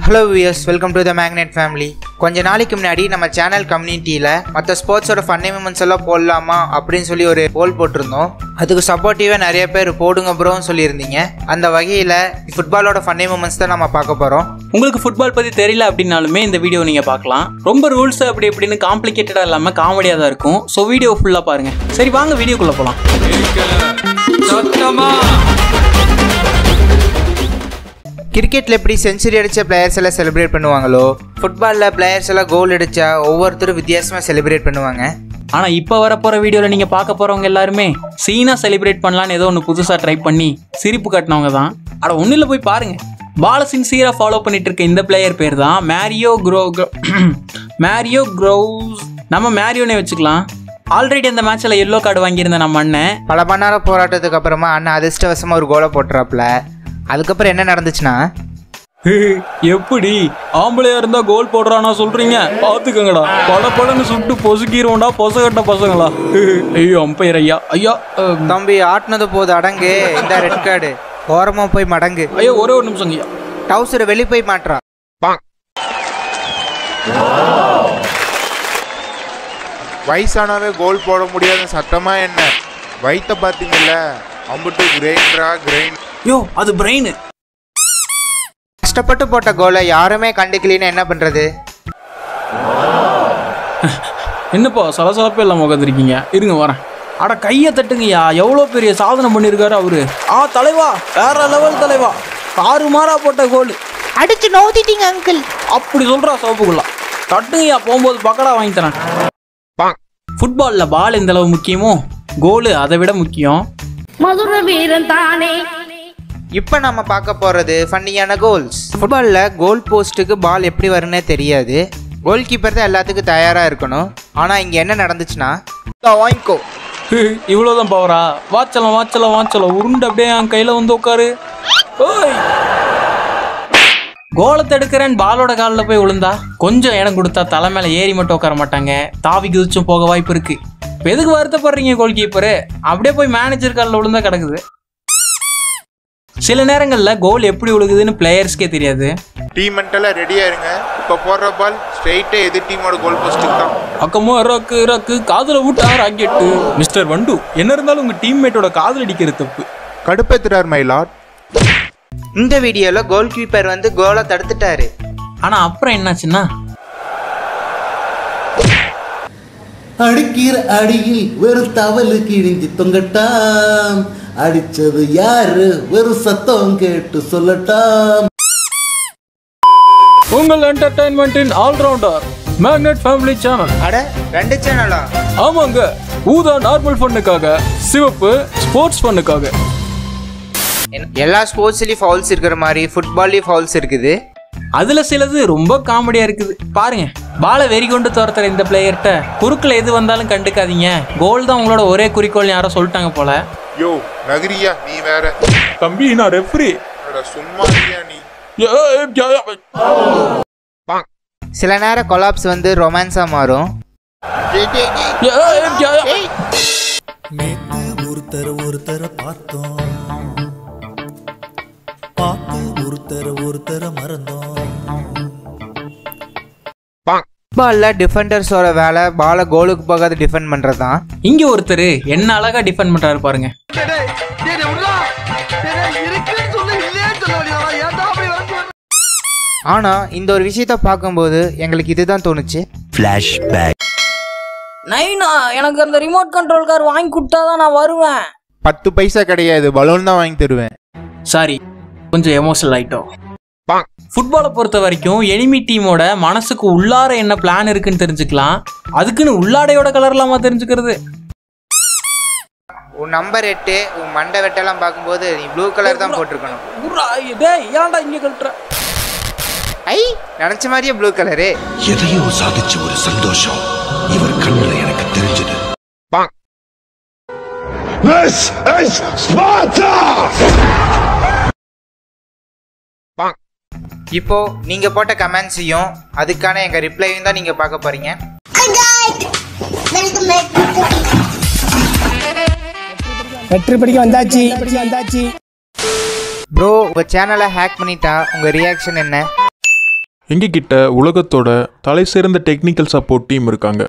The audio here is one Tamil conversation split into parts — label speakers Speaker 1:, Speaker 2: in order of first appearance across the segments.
Speaker 1: Hello viewers welcome to the Magnet Family கொஞ்ச நாளைக்கு முன்னாடி நம்ம சேனல் கம்யூனிட்டியில் மற்ற ஸ்போர்ட்ஸோட ஃபன்னி மூமெண்ட்ஸ் எல்லாம் போடலாமா அப்படின்னு சொல்லி ஒரு போல் போட்டிருந்தோம் அதுக்கு சப்போர்ட்டிவாக நிறைய பேர் போடுங்க ப்ரோன்னு சொல்லியிருந்தீங்க அந்த வகையில் ஃபுட்பாலோட ஃபன்னி மூமெண்ட்ஸ் தான் நம்ம பார்க்க போகிறோம்
Speaker 2: உங்களுக்கு ஃபுட்பால் பற்றி தெரியல அப்படின்னாலுமே இந்த வீடியோ நீங்கள் பார்க்கலாம் ரொம்ப ரூல்ஸ் அப்படி இப்படின்னு காம்ப்ளிகேட்டடாக இல்லாமல் காமெடியாக தான் இருக்கும் ஸோ வீடியோ ஃபுல்லாக பாருங்கள் சரி வாங்க வீடியோக்குள்ளே போகலாம்
Speaker 1: கிரிக்கெட்டில் எப்படி செஞ்சுரி அடித்த பிளேயர்ஸ் எல்லாம் செலிப்ரேட் பண்ணுவாங்களோ ஃபுட்பாலில் பிளேயர்ஸ் எல்லாம் கோல் அடித்தா ஒவ்வொருத்தரும் வித்தியாசமாக செலிப்ரேட் பண்ணுவாங்க
Speaker 2: ஆனால் இப்போ வரப்போகிற வீடியோவில் நீங்கள் பார்க்க போகிறவங்க எல்லாருமே சீனாக செலிப்ரேட் பண்ணலான்னு ஏதோ ஒன்று புதுசாக ட்ரை பண்ணி சிரிப்பு கட்டினவங்க தான் அட ஒன்றும் இல்லை போய் பாருங்கள் பால சின்சியராக ஃபாலோ பண்ணிட்டு இருக்க இந்த பிளேயர் பேர் தான் மேரியோ க்ரோ மேரியோ க்ரோஸ் நம்ம மேரியோனே வச்சுக்கலாம் ஆல்ரெடி அந்த மேட்ச்சில் எல்லோ கார்டு வாங்கியிருந்த நம்ம அண்ணன்
Speaker 1: பல மணி நேரம் போராட்டத்துக்கு அப்புறமா அண்ணன் அதிர்ஷ்டவசமாக ஒரு கோலை போட்டுறாப்புல அதுக்கப்புறம் என்ன நடந்துச்சுன்னா
Speaker 2: எப்படி ஆம்பளையா இருந்தா கோல் போடுறானா சொல்றீங்க பாத்துக்கங்கடா பட படன்னு சுட்டு பொசுக்கிடுவோம்டா பொசகட்ட பசங்களா ஐயோ அம்பையர் ஐயா ஐயா அஹ்,
Speaker 1: தம்பி ஆட்டினது போது அடங்கு இந்த ரெட் கார்டு ஓரமா போய் மடங்கு
Speaker 2: ஐயோ ஒரே ஒரு நிமிஷம் ஐயா
Speaker 1: டவுசரை வெளி போய் மாட்றா
Speaker 3: வயசானாவே கோல் போட முடியாத சத்தமா என்ன வயித்த பாத்தீங்கல்ல அம்புட்டு கிரைண்டரா கிரைண்ட்
Speaker 2: யோ அது பிரெயின்
Speaker 1: கஷ்டப்பட்டு போட்ட கோலை யாருமே கண்டுக்கலின்னு என்ன பண்றது
Speaker 2: என்னப்பா சலசலப்பே இல்லாம உட்காந்துருக்கீங்க இருங்க வரேன் அட கையை தட்டுங்கய்யா எவ்வளோ பெரிய சாதனை பண்ணியிருக்காரு அவரு ஆ தலைவா வேற லெவல் தலைவா ஆறு மாறா போட்ட கோல்
Speaker 1: அடிச்சு நோத்திட்டீங்க அங்கிள்
Speaker 2: அப்படி சொல்றா சோப்புக்குள்ளா தட்டுங்கய்யா போகும்போது பக்கடா வாங்கி தரேன் ஃபுட்பாலில் பால் எந்த அளவு முக்கியமோ கோலு அதை விட முக்கியம்
Speaker 4: மதுர வீரன் தானே
Speaker 1: இப்போ நம்ம பார்க்க போறது ஃபன்னியான கோல்ஸ் ஃபுட்பாலில் கோல் போஸ்ட்டுக்கு பால் எப்படி வரும்னே தெரியாது கோல் கீப்பர் தான் எல்லாத்துக்கும் தயாரா இருக்கணும் ஆனா இங்க என்ன நடந்துச்சுன்னா "இந்தா வாங்கிக்கோ
Speaker 2: இவ்வளோதான் பவரா வாச்சலாம் வாச்சலாம் வாச்சலாம் உருண்டு அப்படியே என் கையில் வந்து உட்காரு ஓய் கோலத்தை எடுக்கிறேன் பாலோட காலில் போய் விழுந்தா கொஞ்சம் இடம் கொடுத்தா தலை மேலே ஏறி மட்டும் உட்கார மாட்டாங்க தாவி குதிச்சும் போக வாய்ப்பு இருக்கு இப்போ எதுக்கு வருத்தப்படுறீங்க கோல் கீப்பரு அப்படியே போய் மேனேஜர் காலில் விழுந்தா கிடக்குது சில நேரங்களில் கோல் எப்படி விழுகுதுன்னு பிளேயர்ஸ்க்கே தெரியாது
Speaker 3: டீம் மென்டலா ரெடியா இருங்க இப்ப போடுற பால் ஸ்ட்ரெயிட்டா எதிர் டீமோட கோல் போஸ்ட்டுக்கு தான்
Speaker 2: அக்கமோ ரக்கு ரக்கு காதுல விட்டா ராக்கெட்டு மிஸ்டர் வண்டு என்ன இருந்தாலும் உங்க டீம்மேட்டோட காதல் அடிக்கிறது தப்பு
Speaker 3: கடுப்பேத்துறார் மை லார்ட்
Speaker 1: இந்த வீடியோல கோல் கீப்பர் வந்து கோலை தடுத்துட்டாரு
Speaker 2: ஆனா அப்புறம் என்னாச்சுன்னா
Speaker 5: அடிக்கிற அடியில் வெறும் தவளு கிழிஞ்சு தொங்கட்டாம் அடிச்சது யாரு வெறும் சத்தம் கேட்டு சொல்லட்டாம்
Speaker 2: உங்கள் என்டர்டைன்மெண்ட்டின் ஆல்ரவுண்டர் மேக்னெட் ஃபேமிலி சேனல்
Speaker 1: அட ரெண்டு சேனலா
Speaker 2: ஆமாங்க ஊதா நார்மல் ஃபன்னுக்காக சிவப்பு ஸ்போர்ட்ஸ் ஃபன்னுக்காக
Speaker 1: எல்லா ஸ்போர்ட்ஸ்லயும் ஃபவுல்ஸ் இருக்கிற மாதிரி ஃபுட்பால்லையும் ஃபவுல்ஸ் இருக்குது
Speaker 2: அதுல சிலது ரொம்ப காமெடியா இருக்குது பாருங்க பாலை வெறி கொண்டு துரத்துற இந்த பிளேயர்கிட்ட குறுக்கில் எது வந்தாலும் கண்டுக்காதீங்க கோல் தான் உங்களோட ஒரே குறிக்கோள் யாரோ சொல்லிட்டாங்க போல
Speaker 3: யோ நகரியா நீ வேற
Speaker 2: தம்பி நான் ரெஃப்ரி
Speaker 3: அட, சும்மா இருக்கியா நீ
Speaker 1: சில நேரம் கொலாப்ஸ் வந்து ரொமான்ஸா மாறும்
Speaker 6: நேத்து ஒருத்தர ஒருத்தர பார்த்தோம் பார்த்து ஒருத்தர ஒருத்தர மறந்தோம்
Speaker 1: ஃபுட்பால்ல டிஃபெண்டர்ஸோட வேலை பாலை கோலுக்கு போகாத டிஃபெண்ட் பண்றது தான்
Speaker 2: இங்க ஒருத்தர் என்ன அழகா டிஃபெண்ட் பண்றாரு பாருங்க
Speaker 1: ஆனா இந்த ஒரு விஷயத்த பார்க்கும்போது எங்களுக்கு இதுதான் தோணுச்சு
Speaker 2: நைனா எனக்கு அந்த ரிமோட் கண்ட்ரோல் கார் வாங்கி கொடுத்தாதான் நான் வருவேன்
Speaker 3: பத்து பைசா கிடையாது பலூன் தான் வாங்கி தருவேன்
Speaker 2: சாரி கொஞ்சம் எமோஷனல் ஆயிட்டோம் ஃபுட்பாலை பொறுத்த வரைக்கும் எனிமி டீமோட மனசுக்கு உள்ளார என்ன பிளான் இருக்குன்னு தெரிஞ்சுக்கலாம் அதுக்குன்னு உள்ளாடையோட கலர்லாமா தெரிஞ்சுக்கிறது
Speaker 1: உன் நம்பர் எட்டு உன் மண்டை வெட்டெல்லாம் பார்க்கும்போது நீ ப்ளூ கலர் தான் போட்டிருக்கணும்
Speaker 2: உர்ரா, டேய் ஏன்டா இங்க கழட்டுற
Speaker 1: ஐ நினைச்ச மாதிரியே ப்ளூ கலரு
Speaker 7: எதையோ சாதிச்ச ஒரு சந்தோஷம் இவர் கண்ணுல எனக்கு தெரிஞ்சது This is Sparta!
Speaker 1: இப்போ நீங்க போட்ட கமெண்ட்ஸையும் அதுக்கான எங்க ரிப்ளையும் தான் நீங்க பார்க்க போறீங்க
Speaker 8: வெற்றி படிக்க வந்தாச்சு வந்தாச்சு
Speaker 1: ப்ரோ உங்க சேனலை ஹேக் பண்ணிட்டா உங்க ரியாக்ஷன் என்ன
Speaker 9: எங்ககிட்ட உலகத்தோட தலை சிறந்த டெக்னிக்கல் சப்போர்ட் டீம் இருக்காங்க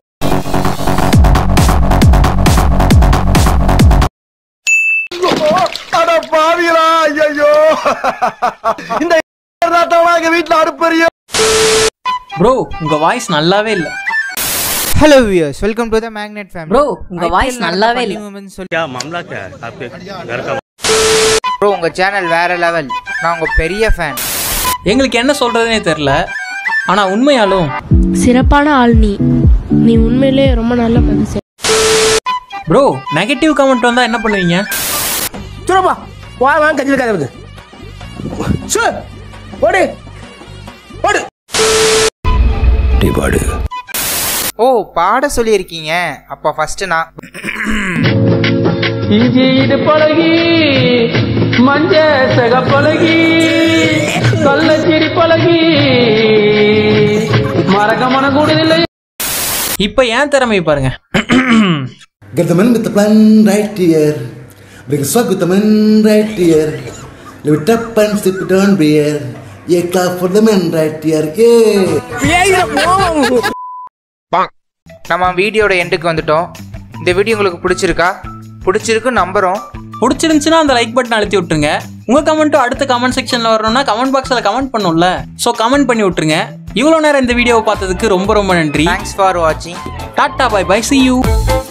Speaker 5: அட பாவிகளா ஐயோ இந்த எங்க வீட்டுல அடுப்பறிய
Speaker 2: ப்ரோ உங்க வாய்ஸ் நல்லாவே இல்லை
Speaker 1: hello viewers welcome to the Magnet Family
Speaker 10: Bro, உங்க voice நல்லாவே இல்ல.
Speaker 1: ப்ரோ உங்க சேனல் வேற லெவல் நான் உங்க பெரிய ஃபேன்
Speaker 2: எங்களுக்கு என்ன சொல்றதுனே தெரில ஆனா உண்மையாலும்
Speaker 4: சிறப்பான ஆள் நீ நீ உண்மையிலே ரொம்ப நல்ல மனுஷன்
Speaker 2: ப்ரோ நெகட்டிவ் கமெண்ட் வந்தா என்ன பண்ணுவீங்க
Speaker 8: சுரப்பா வா வாங்க கட்சியில் கதை சு ஓடு ஓடு
Speaker 6: டிபாடு
Speaker 1: ஓ பாட சொல்லியிருக்கீங்க அப்போ ஃபர்ஸ்ட் நான்
Speaker 2: இது பழகி மஞ்ச சக பழகி கள்ளச்சிரி பழகி மறக்க மன கூடுதில்லை இப்ப ஏன் திறமை பாருங்க
Speaker 5: Get the man with the plan right here. Bring swag with the man right here. Live it up and sip it on beer. Yeah, clap for the man right here. Yeah.
Speaker 1: நம்ம வீடியோட எண்டுக்கு வந்துட்டோம் இந்த வீடியோ உங்களுக்கு பிடிச்சிருக்கா பிடிச்சிருக்கு நம்புறோம்
Speaker 2: பிடிச்சிருந்துச்சுன்னா அந்த லைக் பட்டன் அழுத்தி விட்டுருங்க உங்க கமெண்ட்டும் அடுத்த கமெண்ட் செக்ஷன்ல வரணும்னா கமெண்ட் பாக்ஸ்ல கமெண்ட் பண்ணும்ல ஸோ கமெண்ட் பண்ணி விட்டுருங்க இவ்வளோ நேரம் இந்த வீடியோவை பார்த்ததுக்கு ரொம்ப ரொம்ப நன்றி
Speaker 1: தேங்க்ஸ் ஃபார் வாட்சிங்
Speaker 2: டாட்டா பை பை சி யூ